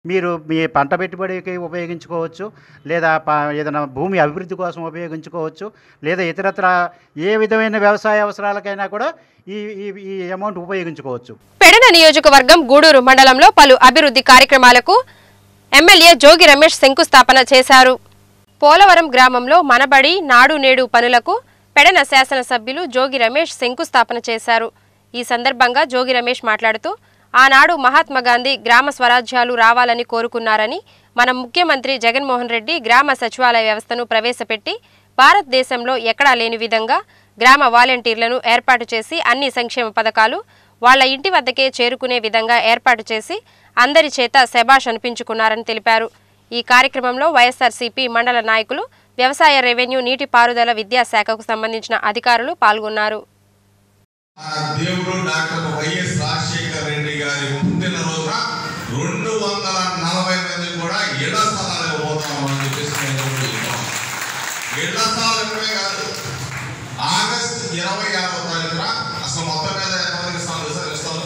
మీరు మీ పంట పెట్టుబడికి ఉపయోగించుకోవచ్చు లేదా ప- ఏదైనా భూమి అభివృద్ధి కోసం ఉపయోగించుకోవచ్చు లేదా ఇతరత్ర ఏ విధమైన వ్యవసాయ అవసరాలకైనా కూడా ఈ ఈ ఈ అమౌంట్ ఉపయోగించుకోవచ్చు పెడన నియోజకవర్గం గూడూరు మండలంలో పలు అభివృద్ధి కార్యక్రమాలకు ఎమ్మెల్యే జోగి రమేష్ శంకుస్థాపన చేశారు పోలవరం గ్రామంలో మనబడి నాడు నేడు పనులకు పెడన శాసనసభ్యులు జోగి రమేష్ శంకుస్థాపన చేశారు ఈ సందర్భంగా జోగి రమేష్ మాట్లాడుతూ ఆనాడు మహాత్మా గాంధీ గ్రామ స్వరాజ్యాలు రావాలని కోరుకున్నారని మన ముఖ్యమంత్రి జగన్మోహన్ రెడ్డి గ్రామ సచివాలయ వ్యవస్థను ప్రవేశపెట్టి భారతదేశంలో ఎక్కడా లేని విధంగా గ్రామ వాలంటీర్లను ఏర్పాటు చేసి అన్ని సంక్షేమ పథకాలు వాళ్ళ ఇంటి వద్దకే చేరుకునే విధంగా ఏర్పాటు చేసి అందరి చేత శబాష్ అనిపించుకున్నారని తెలిపారు ఈ కార్యక్రమంలో వైఎస్ఆర్సీపీ మండల నాయకులు వ్యవసాయ రెవెన్యూ నీటిపారుదల విద్యాశాఖకు సంబంధించిన అధికారులు పాల్గొన్నారు ఆ దేవుడు డాక్టర్ వైఎస్ రాజశేఖర్ రెడ్డి గారి పుట్టినరోజున రెండు వందల నలభై మంది కూడా ఇళ్ల స్థలాలకు పోతామని చెప్పేసి నేను కూడా చెప్తాను. ఇళ్ల స్థలాలు ఇవ్వడమే కాదు ఆగస్ట్ ఇరవై ఆరో తారీఖున అసలు మొత్తం మీద ఎంతమందికి స్థలాలు ఇస్తారు ఇస్తారు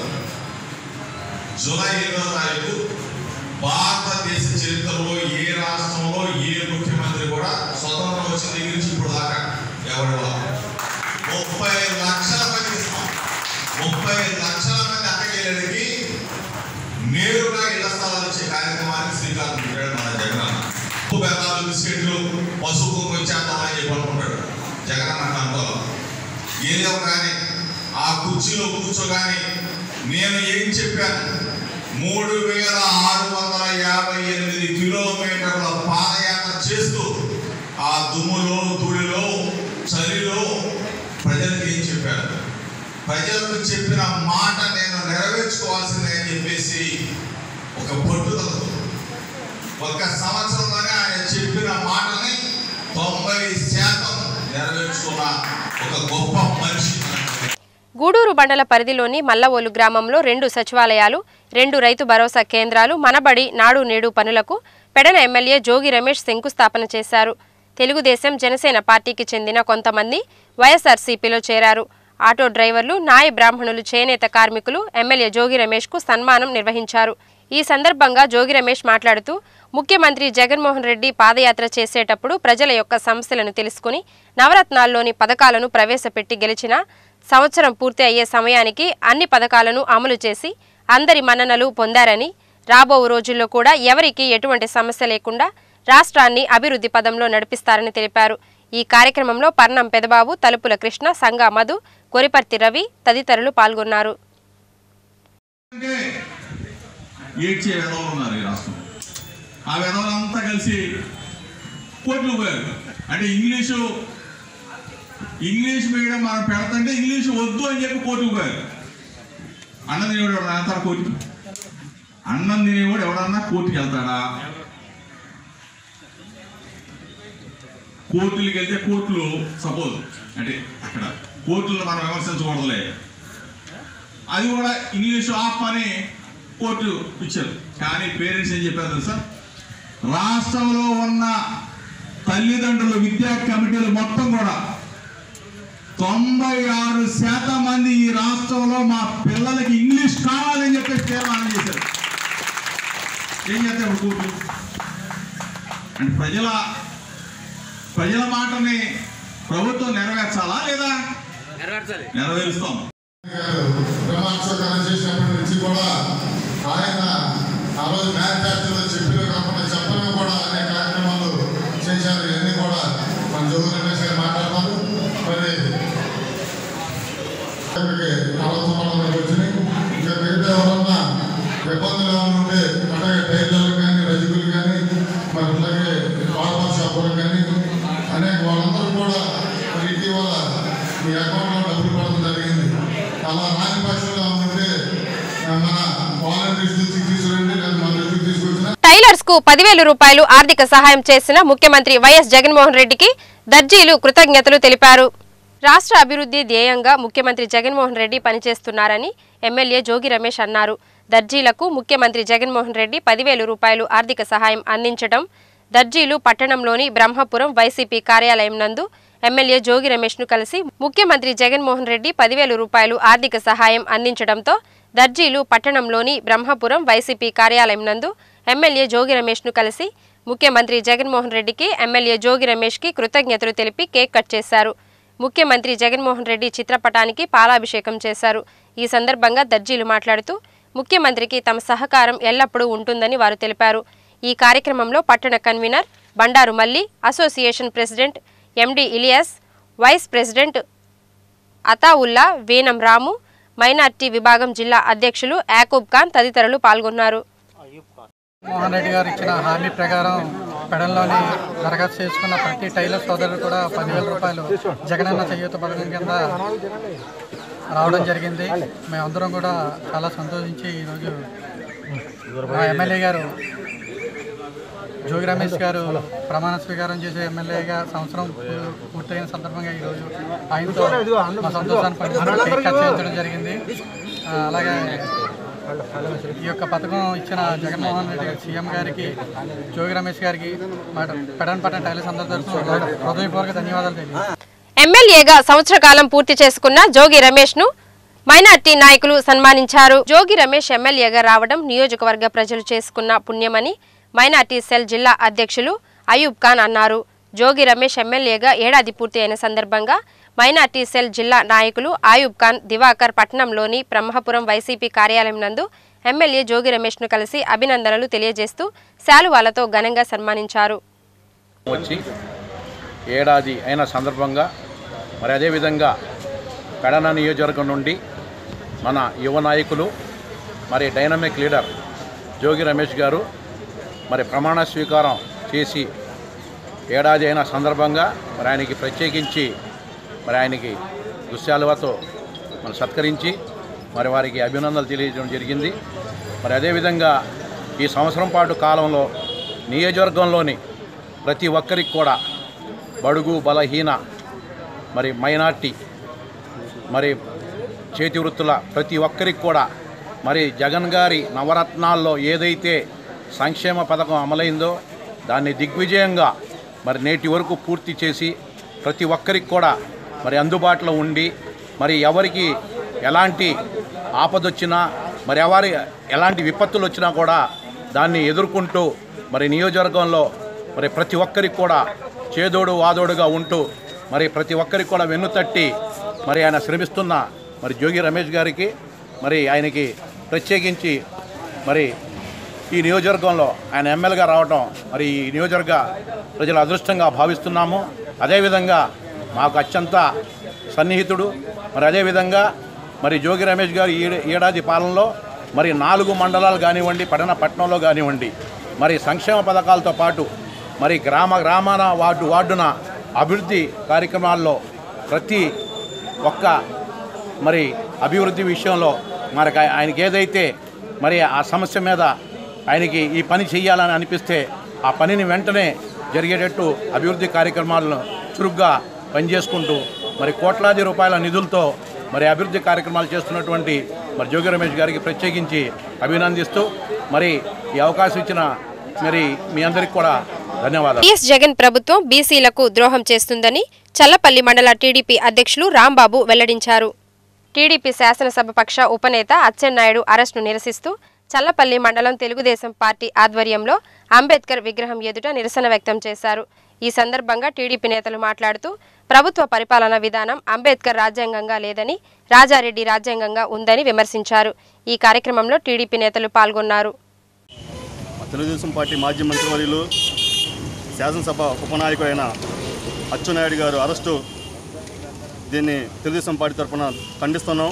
జూలై ఎనిమిదో తారీఖు భారతదేశ చరిత్రలో ఏ రాష్ట్రంలో ఏ ముఖ్యమంత్రి కూడా స్వతంత్రం వచ్చిన దగ్గర నుంచి ఇప్పుడు దాకా ఎవరి వల్ల ముప్పై లక్షల మంది ఇస్తాం ముప్పై లక్షల మంది అక్కడికి నేరుగా ఇళ్ల స్థలాలు ఇచ్చే కార్యక్రమానికి శ్రీకారం చుట్టాడు మన జగనన్న ఉప్పు బెల్లాలు బిస్కెట్లు పసుపు వచ్చేద్దామని చెప్పి అనుకుంటాడు జగనన్న అనుకోవాలి ఏదో కానీ ఆ కుర్చీలో కూర్చోగాని నేను ఏం చెప్పాను మూడు వేల ఆరు వందల యాభై ఎనిమిది కిలోమీటర్ల పాదయాత్ర చేస్తూ ఆ దుమ్ములో ధూళిలో చలిలో ప్రజలకు ఏం చెప్పాను ప్రజలకు చెప్పిన మాట నేను నెరవేర్చుకోవాల్సిందే అని చెప్పేసి ఒక పట్టుదలతో ఒక సంవత్సరంలోనే ఆయన చెప్పిన మాటని తొంభై శాతం నెరవేర్చుకున్న ఒక గొప్ప మనిషి గూడూరు మండల పరిధిలోని మల్లవోలు గ్రామంలో రెండు సచివాలయాలు రెండు రైతు భరోసా కేంద్రాలు మనబడి నాడు నేడు పనులకు పెడన ఎమ్మెల్యే జోగి రమేష్ శంకుస్థాపన చేశారు తెలుగుదేశం జనసేన పార్టీకి చెందిన కొంతమంది వైఎస్ఆర్సీపీలో చేరారు ఆటో డ్రైవర్లు నాయ బ్రాహ్మణులు చేనేత కార్మికులు ఎమ్మెల్యే జోగి రమేష్కు సన్మానం నిర్వహించారు ఈ సందర్భంగా జోగి రమేష్ మాట్లాడుతూ ముఖ్యమంత్రి జగన్మోహన్ రెడ్డి పాదయాత్ర చేసేటప్పుడు ప్రజల యొక్క సమస్యలను తెలుసుకుని నవరత్నాల్లోని పథకాలను ప్రవేశపెట్టి గెలిచిన సంవత్సరం పూర్తి అయ్యే సమయానికి అన్ని పథకాలను అమలు చేసి అందరి మన్ననలు పొందారని రాబో రోజుల్లో కూడా ఎవరికీ ఎటువంటి సమస్య లేకుండా రాష్ట్రాన్ని అభివృద్ధి పదంలో నడిపిస్తారని తెలిపారు ఈ కార్యక్రమంలో పర్ణం పెదబాబు తలుపుల కృష్ణ సంగ మధు కొరిపర్తి రవి తదితరులు పాల్గొన్నారు అంటే ఏడ్చే వెధవలు ఉన్నారు ఈ రాష్ట్రం ఆ వెధవలంతా కలిసి కోట్లు పోయారు అంటే ఇంగ్లీషు ఇంగ్లీష్ మీడియం మనం పెడతంటే ఇంగ్లీష్ వద్దు అని చెప్పి కోర్టుకు పోయారు అన్నం తినేవాడు ఎవడన్నా వెళ్తాడా కోర్టుకి అన్నం తినేవాడు ఎవడన్నా కోర్టుకి వెళ్తాడా కోర్టులకు వెళ్తే కోర్టులు సపోజ్ అంటే అక్కడ కోర్టులు మనం విమర్శించకూడదులే అది కూడా ఇంగ్లీష్ ఆఫ్ అని కోర్టు ఇచ్చారు కానీ పేరెంట్స్ ఏం చెప్పారు తెలుసా రాష్ట్రంలో ఉన్న తల్లిదండ్రులు విద్యా కమిటీలు మొత్తం కూడా తొంభై ఆరు శాతం మంది ఈ రాష్ట్రంలో మా పిల్లలకి ఇంగ్లీష్ కావాలని చెప్పేసి తీర్మానం చేశారు ఏం చేస్తారు కోర్టు అంటే ప్రజల ప్రజల మాటని ప్రభుత్వం నెరవేర్చాలా లేదా నెరవేరుస్తాం గారు బ్రహ్మాండోత్సవం చేసినప్పటి నుంచి కూడా ఆయన ఆ రోజు మ్యానుఫ్యాక్చర్లో చెప్పిన కాకుండా చెప్పడం కూడా అనేక కార్యక్రమాలు చేశారు ఇవన్నీ కూడా మన జోగు రమేష్ గారు మాట్లాడతారు మరి ఇక్కడికి ఆలోచనలు వచ్చినాయి ఇంకా మిగతా ఎవరన్నా ఇబ్బందులు ఏమైనా ఉంటే అలాగే టైలర్లు కానీ రజకులు కానీ మరి అలాగే బార్బర్ షాపులు కానీ అనేక వాళ్ళందరూ కూడా మరి ఇటీవల మీ అకౌంట్లో డబ్బులు పడడం జరిగింది అలా రాని పక్షంలో ఉంటే మన వాలంటీర్స్ దృష్టికి తీసుకురండి లేదా మన దృష్టికి తీసుకొచ్చిన టైలర్స్ కు పదివేల రూపాయలు ఆర్థిక సహాయం చేసిన ముఖ్యమంత్రి వైఎస్ జగన్మోహన్ రెడ్డికి దర్జీలు కృతజ్ఞతలు తెలిపారు రాష్ట్ర అభివృద్ధి ధ్యేయంగా ముఖ్యమంత్రి జగన్మోహన్ రెడ్డి పనిచేస్తున్నారని ఎమ్మెల్యే జోగి రమేష్ అన్నారు దర్జీలకు ముఖ్యమంత్రి జగన్మోహన్ రెడ్డి పదివేల రూపాయలు ఆర్థిక సహాయం అందించడం దర్జీలు పట్టణంలోని బ్రహ్మపురం వైసీపీ కార్యాలయం నందు ఎమ్మెల్యే జోగి రమేష్ను కలిసి ముఖ్యమంత్రి జగన్మోహన్ రెడ్డి పదివేల రూపాయలు ఆర్థిక సహాయం అందించడంతో దర్జీలు పట్టణంలోని బ్రహ్మపురం వైసీపీ కార్యాలయం నందు ఎమ్మెల్యే జోగి రమేష్ను కలిసి ముఖ్యమంత్రి జగన్మోహన్ రెడ్డికి ఎమ్మెల్యే జోగి రమేష్కి కృతజ్ఞతలు తెలిపి కేక్ కట్ చేశారు ముఖ్యమంత్రి జగన్మోహన్ రెడ్డి చిత్రపటానికి పాలాభిషేకం చేశారు ఈ సందర్భంగా దర్జీలు మాట్లాడుతూ ముఖ్యమంత్రికి తమ సహకారం ఎల్లప్పుడూ ఉంటుందని వారు తెలిపారు ఈ కార్యక్రమంలో పట్టణ convener Bandaru Malli association president MD Ilias vice president Athaulla Veenam Ramu minority విభాగం జిల్లా అధ్యక్షులు యాకూబ్ ఖాన్ తదితరులు పాల్గొన్నారు మోహన్ రెడ్డి గారు ఇచ్చిన హామీ ప్రకారం పెడల్లోని దరఖాస్తు చేసుకున్న ప్రతి టైలర్ సోదరుడు కూడా పదివేల రూపాయలు జగనన్న చేయూత పథకం కింద రావడం జరిగింది మేమందరం కూడా చాలా సంతోషించి ఈరోజు మా ఎమ్మెల్యే గారు జోగి రమేష్ గారు ప్రమాణ స్వీకారం చేసే ఎమ్మెల్యేగా సంవత్సరం పూ- పూర్తయిన సందర్భంగా ఈరోజు ఆయనతో మా సంతోషాన్ని పంచుకుంటూ కేక్ కట్ చేయించడం జరిగింది ఆ, అలాగే ఈ యొక్క పథకం ఇచ్చిన జగన్మోహన్ రెడ్డి గారు సీఎం గారికి జోగి రమేష్ గారికి మా పెడన్ పట్టణ టైలర్స్ అందరి తరఫున హృదయపూర్వక ధన్యవాదాలు తెలియజేస్తున్నాను ఎమ్మెల్యేగా సంవత్సర కాలం పూర్తి చేసుకున్న జోగి రమేష్ ను మైనార్టీ నాయకులు సన్మానించారు జోగి రమేష్ ఎమ్మెల్యేగా రావడం నియోజకవర్గ ప్రజలు చేసుకున్న పుణ్యమని మైనార్టీ సెల్ జిల్లా అధ్యక్షులు అయూబ్ ఖాన్ అన్నారు జోగి రమేష్ ఎమ్మెల్యేగా ఏడాది పూర్తి అయిన సందర్భంగా మైనార్టీ సెల్ జిల్లా నాయకులు ఆయూబ్ ఖాన్ దివాకర్ పట్టణంలోని బ్రహ్మపురం వైసీపీ కార్యాలయం నందు ఎమ్మెల్యే జోగి రమేష్ను కలిసి అభినందనలు తెలియజేస్తూ శాలువాలతో ఘనంగా సన్మానించారు వచ్చి ఏడాది అయిన సందర్భంగా మరి అదేవిధంగా పెడన నియోజకవర్గం నుండి మన యువ నాయకులు మరి డైనమిక్ లీడర్ జోగి రమేష్ గారు మరి ప్రమాణ స్వీకారం చేసి ఏడాది అయిన సందర్భంగా మరి ఆయనకి ప్రత్యేకించి మరి ఆయనకి దుశ్శాలువతో మరి సత్కరించి మరి వారికి అభినందనలు తెలియజేయడం జరిగింది మరి అదేవిధంగా ఈ సంవత్సరం పాటు కాలంలో నియోజకవర్గంలోని ప్రతి ఒక్కరికి కూడా బడుగు బలహీన మరి మైనార్టీ మరి చేతి వృత్తుల ప్రతి ఒక్కరికి కూడా మరి జగన్ గారి నవరత్నాల్లో ఏదైతే సంక్షేమ పథకం అమలైందో దాన్ని దిగ్విజయంగా మరి నేటి వరకు పూర్తి చేసి ప్రతి ఒక్కరికి కూడా మరి అందుబాటులో ఉండి మరి ఎవరికి ఎలాంటి ఆపదొచ్చినా మరి ఎవరి ఎలాంటి విపత్తులు వచ్చినా కూడా దాన్ని ఎదుర్కొంటూ మరి నియోజకవర్గంలో మరి ప్రతి ఒక్కరికి కూడా చేదోడు వాదోడుగా ఉంటూ మరి ప్రతి ఒక్కరికి కూడా వెన్నుతట్టి మరి ఆయన శ్రమిస్తున్న మరి జోగి రమేష్ గారికి మరి ఆయనకి ప్రత్యేకించి మరి ఈ నియోజకవర్గంలో ఆయన ఎమ్మెల్యేగా రావడం మరి ఈ నియోజకవర్గ ప్రజల అదృష్టంగా భావిస్తున్నాము అదేవిధంగా మాకు అత్యంత సన్నిహితుడు మరి అదేవిధంగా మరి జోగి రమేష్ గారు ఈ ఏడాది పాలనలో మరి నాలుగు మండలాలు కానివ్వండి పట్టణ పట్టణంలో కానివ్వండి మరి సంక్షేమ పథకాలతో పాటు మరి గ్రామ గ్రామాన వార్డు వార్డున అభివృద్ధి కార్యక్రమాల్లో ప్రతి ఒక్క మరి అభివృద్ధి విషయంలో మరి ఆయ- ఆయనకి ఏదైతే మరి ఆ సమస్య మీద ఆయనకి ఈ పని చేయాలని అనిపిస్తే ఆ పనిని వెంటనే జరిగేటట్టు అభివృద్ధి కార్యక్రమాలను చురుగ్గా పనిచేసుకుంటూ మరి కోట్లాది రూపాయల నిధులతో మరి అభివృద్ధి కార్యక్రమాలు చేస్తున్నటువంటి మరి జోగి రమేష్ గారికి ప్రత్యేకించి అభినందిస్తూ మరి ఈ అవకాశం ఇచ్చిన మరి మీ అందరికీ కూడా ధన్యవాదాలు వైఎస్ జగన్ ప్రభుత్వం బీసీలకు ద్రోహం చేస్తుందని చల్లపల్లి మండల టీడీపీ అధ్యక్షులు రాంబాబు వెల్లడించారు టీడీపీ శాసనసభ పక్ష ఉపనేత అచ్చెన్నాయుడు అరెస్టును నిరసిస్తూ చల్లపల్లి మండలం తెలుగుదేశం పార్టీ ఆధ్వర్యంలో అంబేద్కర్ విగ్రహం ఎదుట నిరసన వ్యక్తం చేశారు ఈ సందర్భంగా టీడీపీ నేతలు మాట్లాడుతూ ప్రభుత్వ పరిపాలన విధానం అంబేద్కర్ రాజ్యాంగంగా లేదని రాజారెడ్డి రాజ్యాంగంగా ఉందని విమర్శించారు ఈ కార్యక్రమంలో టీడీపీ నేతలు పాల్గొన్నారు తెలుగుదేశం పార్టీ మాజీ మంత్రివర్యులు శాసనసభ ఉపనాయకుడైన అచ్చెన్నాయుడు గారు అరెస్టు దీన్ని తెలుగుదేశం పార్టీ తరఫున ఖండిస్తున్నాం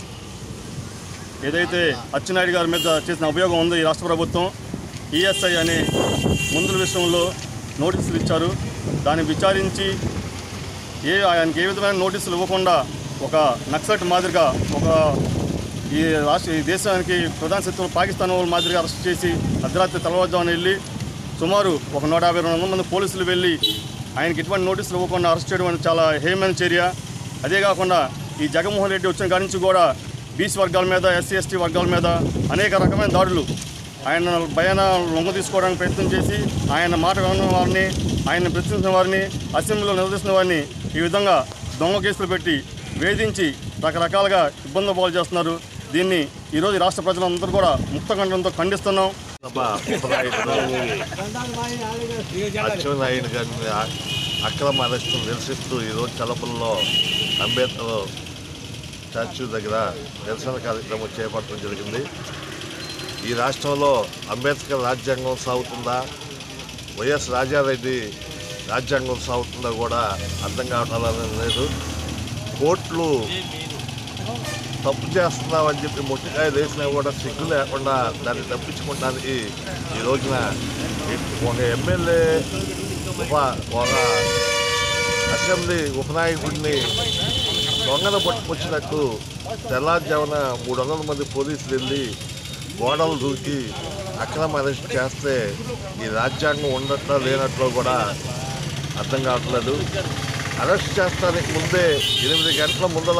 ఏదైతే అచ్చెన్నాయుడు గారి మీద చేసిన అభియోగం ఉందో ఈ రాష్ట్ర ప్రభుత్వం ఈఎస్ఐ అనే మందుల విషయంలో నోటీసులు ఇచ్చారు దాన్ని విచారించి ఏ ఆయనకి ఏ విధమైన నోటీసులు ఇవ్వకుండా ఒక నక్సలైట్ మాదిరిగా ఒక ఈ రాష్ట్ర ఈ దేశానికి ప్రధాన శత్రువు పాకిస్తాన్ వాళ్ళ మాదిరిగా అరెస్ట్ చేసి అర్ధరాత్రి తెల్లవారుజామున వెళ్ళి సుమారు ఒక నూట యాభై రెండు వందల మంది పోలీసులు వెళ్ళి ఆయనకి ఎటువంటి నోటీసులు ఇవ్వకుండా అరెస్ట్ చేయడం అనేది చాలా హేయమైన చర్య అదే కాకుండా ఈ జగన్మోహన్ రెడ్డి వచ్చిన కాడి నుంచి కూడా బీసీ వర్గాల మీద ఎస్సీ ఎస్టీ వర్గాల మీద అనేక రకమైన దాడులు ఆయన భయాన లొంగ తీసుకోవడానికి ప్రయత్నం చేసి ఆయన మాట విన్న వారిని ఆయన ప్రశ్నించిన వారిని అసెంబ్లీలో నిలదీసిన వారిని ఈ విధంగా దొంగ కేసులు పెట్టి వేధించి రకరకాలుగా ఇబ్బందులు పాలు చేస్తున్నారు దీన్ని ఈరోజు రాష్ట్ర ప్రజలందరూ కూడా ముక్తకంఠంతో ఖండిస్తున్నాం సభ ఉపనాయకుడు అచ్చెన్నాయుడు గారిని అ- అక్రమ అరెస్టును నిరసిస్తూ ఈరోజు తలపుల్లో అంబేద్కర్ స్టాచ్యూ దగ్గర నిరసన కార్యక్రమం చేపట్టడం జరిగింది ఈ రాష్ట్రంలో అంబేద్కర్ రాజ్యాంగం సాగుతుందా వైఎస్ రాజారెడ్డి రాజ్యాంగం సాగుతుందా కూడా అర్థం కావడం లేదు కోర్టులు తప్పు చేస్తున్నామని చెప్పి ముట్టికాయ వేసినా కూడా సిగ్గు లేకుండా దాన్ని తప్పించుకోవడానికి ఈ రోజున ఒక ఎమ్మెల్యే ఉప ఒక అసెంబ్లీ ఉపనాయకుడిని దొంగను పట్టుకొచ్చినట్టు తెల్లారుజామున మూడు వందల మంది పోలీసులు వెళ్ళి గోడలు దూకి అక్రమ అరెస్ట్ చేస్తే ఈ రాజ్యాంగం ఉన్నట్లో లేనట్లో కూడా అర్థం కావట్లేదు అరెస్ట్ చేస్తానికి ముందే ఎనిమిది గంటల ముందల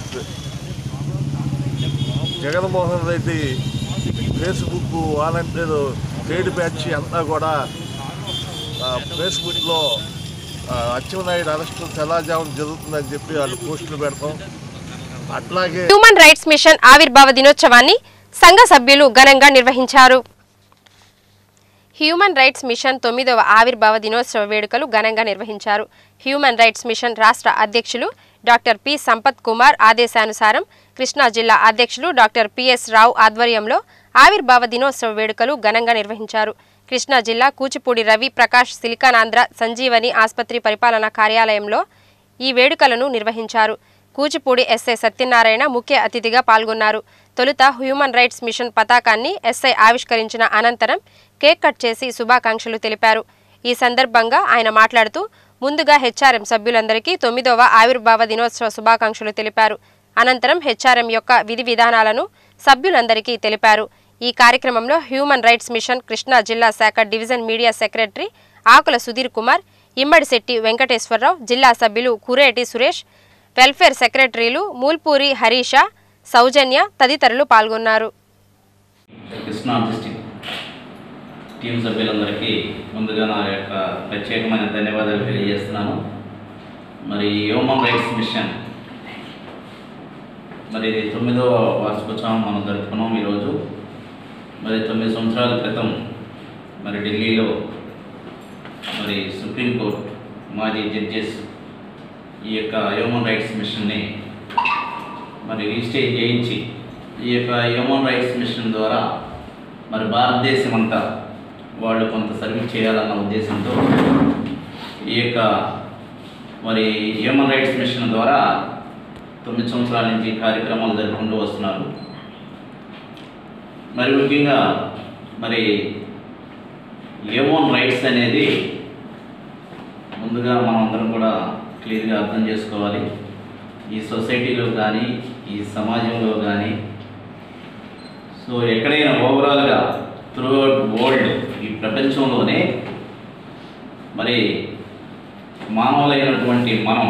Jaganmohan Reddy Facebook volunteer trade batch అంతా కూడా ఆ, ఫేస్బుక్లో ఆ, అచ్చెన్నాయుడు అరెస్టు తెల్లారుజామున జరుగుతుందని చెప్పి వాళ్ళు పోస్టులు పెడతాం అట్లాగే హ్యూమన్ రైట్స్ మిషన్ ఆవిర్భావ దినోత్సవాన్ని సంఘ సభ్యులు ఘనంగా నిర్వహించారు హ్యూమన్ రైట్స్ మిషన్ తొమ్మిదవ ఆవిర్భావ దినోత్సవ వేడుకలు ఘనంగా నిర్వహించారు హ్యూమన్ రైట్స్ మిషన్ రాష్ట్ర అధ్యక్షులు డాక్టర్ పి సంపత్ కుమార్ ఆదేశానుసారం కృష్ణా జిల్లా అధ్యక్షులు డాక్టర్ పిఎస్ రావు ఆధ్వర్యంలో ఆవిర్భావ దినోత్సవ వేడుకలు ఘనంగా నిర్వహించారు కృష్ణా జిల్లా కూచిపూడి రవి ప్రకాష్ సిలికానాంధ్ర సంజీవని ఆసుపత్రి పరిపాలనా కార్యాలయంలో ఈ వేడుకలను నిర్వహించారు కూచిపూడి ఎస్ఐ సత్యనారాయణ ముఖ్య అతిథిగా పాల్గొన్నారు తొలుత హ్యూమన్ రైట్స్ మిషన్ పతాకాన్ని ఎస్ఐ ఆవిష్కరించిన అనంతరం కేక్ కట్ చేసి శుభాకాంక్షలు తెలిపారు ఈ సందర్భంగా ఆయన మాట్లాడుతూ ముందుగా హెచ్ఆర్ఎం సభ్యులందరికీ తొమ్మిదవ ఆవిర్భావ దినోత్సవ శుభాకాంక్షలు తెలిపారు అనంతరం హెచ్ఆర్ఎం యొక్క విధి విధానాలను సభ్యులందరికీ తెలిపారు ఈ కార్యక్రమంలో హ్యూమన్ రైట్స్ మిషన్ కృష్ణా జిల్లా శాఖ division media secretary Akula Sudheer Kumar Immadisetti Venkateswararao జిల్లా సభ్యులు కురేటి సురేష్ వెల్ఫేర్ సెక్రటరీలు మూల్పూరి హరీష సౌజన్య తదితరులు పాల్గొన్నారు కృష్ణా డిస్టిక్ టీం సభ్యులందరికీ ముందుగా నా యొక్క ప్రత్యేకమైన ధన్యవాదాలు తెలియజేస్తున్నాను మరి హ్యూమన్ రైట్స్ మిషన్ మరి ఇది తొమ్మిదవ వార్షికోత్సవం మనం జరుపుకున్నాం ఈరోజు మరి తొమ్మిది సంవత్సరాల క్రితం మరి ఢిల్లీలో మరి సుప్రీంకోర్టు మాజీ జడ్జెస్ ఈ యొక్క హ్యూమన్ రైట్స్ మిషన్ని మరి రిజిస్టర్ చేయించి ఈ యొక్క హ్యూమన్ రైట్స్ మిషన్ ద్వారా మరి భారతదేశం అంతా వాళ్ళు కొంత సర్వీస్ చేయాలన్న ఉద్దేశంతో ఈ యొక్క మరి హ్యూమన్ రైట్స్ మిషన్ ద్వారా తొమ్మిది సంవత్సరాల నుంచి కార్యక్రమాలు జరుపుకుంటూ వస్తున్నారు మరి ముఖ్యంగా మరి హ్యూమన్ రైట్స్ అనేది ముందుగా మనందరం కూడా క్లియర్గా అర్థం చేసుకోవాలి ఈ సొసైటీలో కానీ ఈ సమాజంలో కానీ సో ఎక్కడైనా ఓవరాల్గా త్రూఅవుట్ వరల్డ్ ఈ ప్రపంచంలోనే మరి మానవులైనటువంటి మనం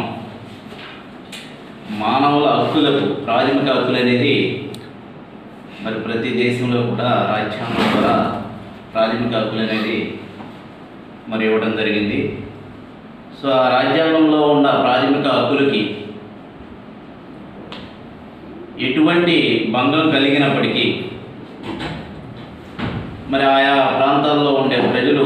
మానవుల హక్కులకు ప్రాథమిక హక్కులు అనేది మరి ప్రతి దేశంలో కూడా రాజ్యాంగం ద్వారా ప్రాథమిక హక్కులు అనేది మరి ఇవ్వడం జరిగింది సో ఆ రాజ్యాంగంలో ఉన్న ప్రాథమిక హక్కులకి ఎటువంటి భంగం కలిగినప్పటికీ మరి ఆయా ప్రాంతాల్లో ఉండే ప్రజలు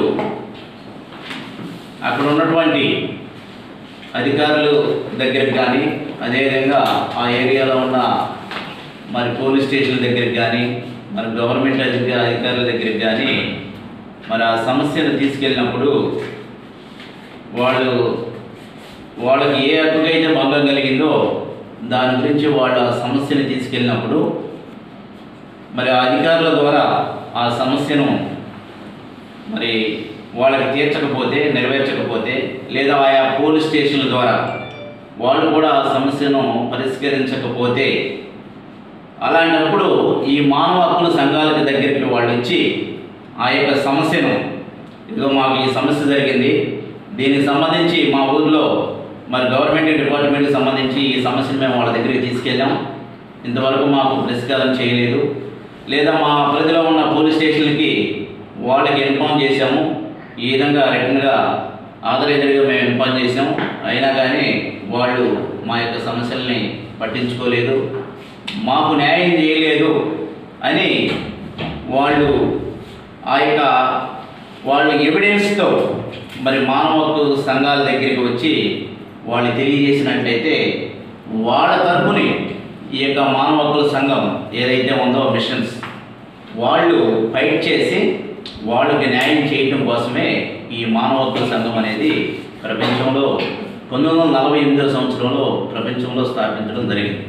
అక్కడ ఉన్నటువంటి అధికారులు దగ్గరికి కానీ అదేవిధంగా ఆ ఏరియాలో ఉన్న మరి పోలీస్ స్టేషన్ దగ్గరికి కానీ మరి గవర్నమెంట్ అధిక అధికారుల దగ్గరికి కానీ మరి ఆ సమస్యను తీసుకెళ్ళినప్పుడు వాళ్ళు వాళ్ళకి ఏ హక్కుకైతే భంగం కలిగిందో దాని గురించి వాళ్ళ ఆ సమస్యని తీసుకెళ్ళినప్పుడు మరి ఆ అధికారుల ద్వారా ఆ సమస్యను మరి వాళ్ళకి తీర్చకపోతే నెరవేర్చకపోతే లేదా ఆయా పోలీస్ స్టేషన్ల ద్వారా వాళ్ళు కూడా ఆ సమస్యను పరిష్కరించకపోతే అలాంటప్పుడు ఈ మానవ హక్కుల సంఘాలకు దగ్గరికి వాళ్ళు వచ్చి ఆ యొక్క సమస్యను ఇదిగో మాకు ఈ సమస్య జరిగింది దీనికి సంబంధించి మా ఊర్లో మరి గవర్నమెంట్ డిపార్ట్మెంట్కి సంబంధించి ఈ సమస్యను మేము వాళ్ళ దగ్గరికి తీసుకెళ్ళాం ఇంతవరకు మాకు పరిష్కారం చేయలేదు లేదా మా పరిధిలో ఉన్న పోలీస్ స్టేషన్లకి వాళ్ళకి ఇన్ఫామ్ చేశాము ఈ విధంగా రిటర్న్గా ఆథరైజ్డ్గా మేము ఇన్ఫామ్ చేసాం అయినా కానీ వాళ్ళు మా యొక్క సమస్యల్ని పట్టించుకోలేదు మాకు న్యాయం చేయలేదు అని వాళ్ళు ఆ యొక్క వాళ్ళ ఎవిడెన్స్తో మరి మానవ హక్కు సంఘాల దగ్గరికి వచ్చి వాళ్ళు తెలియజేసినట్లయితే వాళ్ళ తరపుని ఈ యొక్క మానవ హక్కుల సంఘం ఏదైతే ఉందో మిషన్స్ వాళ్ళు ఫైట్ చేసి వాళ్ళకి న్యాయం చేయటం కోసమే ఈ మానవ హక్కుల సంఘం అనేది ప్రపంచంలో పంతొమ్మిది వందల నలభై ఎనిమిదో సంవత్సరంలో ప్రపంచంలో స్థాపించడం జరిగింది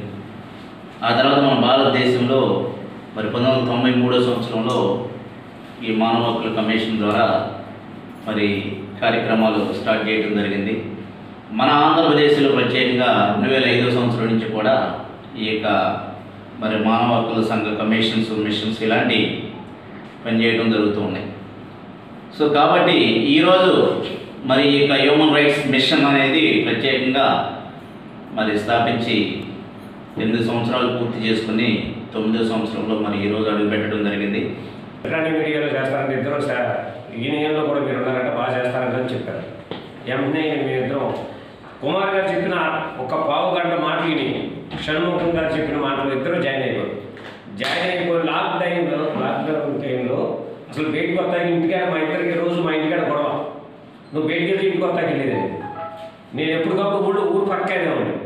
ఆ తర్వాత మన భారతదేశంలో మరి పంతొమ్మిది వందల తొంభై మూడో సంవత్సరంలో ఈ మానవ హక్కుల కమిషన్ ద్వారా మరి కార్యక్రమాలు స్టార్ట్ చేయడం జరిగింది మన ఆంధ్రప్రదేశ్లో ప్రత్యేకంగా రెండు వేల ఐదో సంవత్సరం నుంచి కూడా ఈ యొక్క మరి మానవ హక్కుల సంఘ కమిషన్స్ మిషన్స్ ఇలాంటి పనిచేయడం జరుగుతూ ఉన్నాయి సో కాబట్టి ఈరోజు మరి ఈ యొక్క హ్యూమన్ రైట్స్ మిషన్ అనేది ప్రత్యేకంగా మరి స్థాపించి ఎనిమిది సంవత్సరాలు పూర్తి చేసుకుని తొమ్మిదో సంవత్సరంలో మరి ఈరోజు అడుగు పెట్టడం జరిగింది ఎలక్ట్రానిక్ మీడియాలో చేస్తారంటే ఇద్దరు సా- యూనియన్లో కూడా మీరు ఉన్నారంటే బాగా చేస్తారంటే అని చెప్పారు వెంటనే మేము ఇద్దరం కుమార్ గారు చెప్పిన ఒక పావు గంట మాట విని షణ్ముఖం గారు చెప్పిన మాటలు ఇద్దరు జాయిన్ అయిపోయారు జాయిన్ అయిపోయి లాక్ టైంలో లాక్డౌన్ టైంలో అసలు బయటకు వస్తాకి ఇంటికాడ మా ఇద్దరికి రోజు మా ఇంటికాడ గొడవ నువ్వు బయటికి వెళ్తే ఇంటికి వస్తాకి వెళ్ళేదని నేను ఎప్పటికప్పుడు ఊళ్ళో ఊరు పక్కనే ఉండి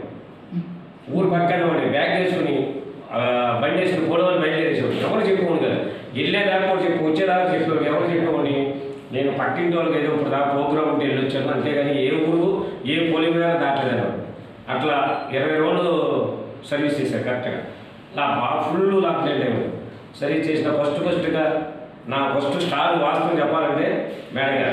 ఊరు పక్కనే ఉండి బ్యాగ్ వేసుకుని ఆ, బండి వేసుకుని పోవడం బయలుదేరేసాడు ఎవరు చెప్పుకోండి కదా వెళ్ళేదాకా కూడా చెప్పు వచ్చేదాకా చెప్పాడు ఎవరు చెప్పేవాడిని నేను పక్కింటి వాళ్ళకి ఏదో ఇప్పుడు దాకా ప్రోగ్రామ్ ఉంటే వెళ్ళి వచ్చాను అంతేగాని ఏ ఊరు ఏ పోలింగ్ మీద దాటలేదు అట్లా ఇరవై రోజులు సర్వీస్ చేశారు కరెక్ట్గా అలా బాగా ఫుల్ లాక్డౌన్ టైం సర్వీస్ చేసిన ఫస్ట్ ఫస్ట్గా నా ఫస్ట్ స్టార్ వాస్తవం చెప్పాలంటే మేడం గారు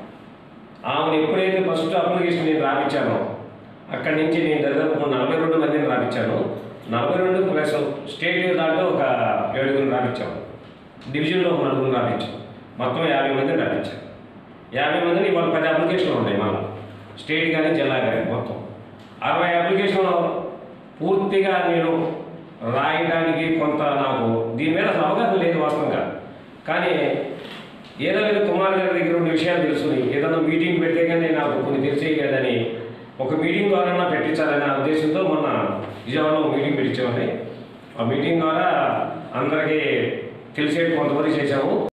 ఆమెను ఎప్పుడైతే ఫస్ట్ అప్లికేషన్ నేను రాపించానో అక్కడి నుంచి నేను దాదాపు నలభై రెండు మందిని రాపించాను నలభై రెండు ప్లస్ స్టేట్ దాంట్లో ఒక ఏడుగురు రాపించాము డివిజన్లో ఒక నలుగురు రాపించాం మొత్తం యాభై మందిని రాపించాం యాభై మందిని ఇవాళ పది అప్లికేషన్లు ఉన్నాయి మళ్ళీ స్టేట్ కానీ జిల్లా కానీ మొత్తం అరవై అప్లికేషన్లు పూర్తిగా నేను రాయడానికి కొంత నాకు దీని మీద అసలు అవగాహన లేదు వాస్తవంగా కానీ ఏదో ఏదో కుమార్ గారి దగ్గర ఉన్న విషయాలు తెలుసుని ఏదైనా మీటింగ్ పెడితే కానీ నాకు కొన్ని తెలిసేవి కదని ఒక మీటింగ్ ద్వారా పెట్టించాలనే ఉద్దేశంతో మొన్న విజయవాడలో ఒక మీటింగ్ పెట్టించామని ఆ మీటింగ్ ద్వారా అందరికీ తెలిసేది కొంతవరకు చేశాము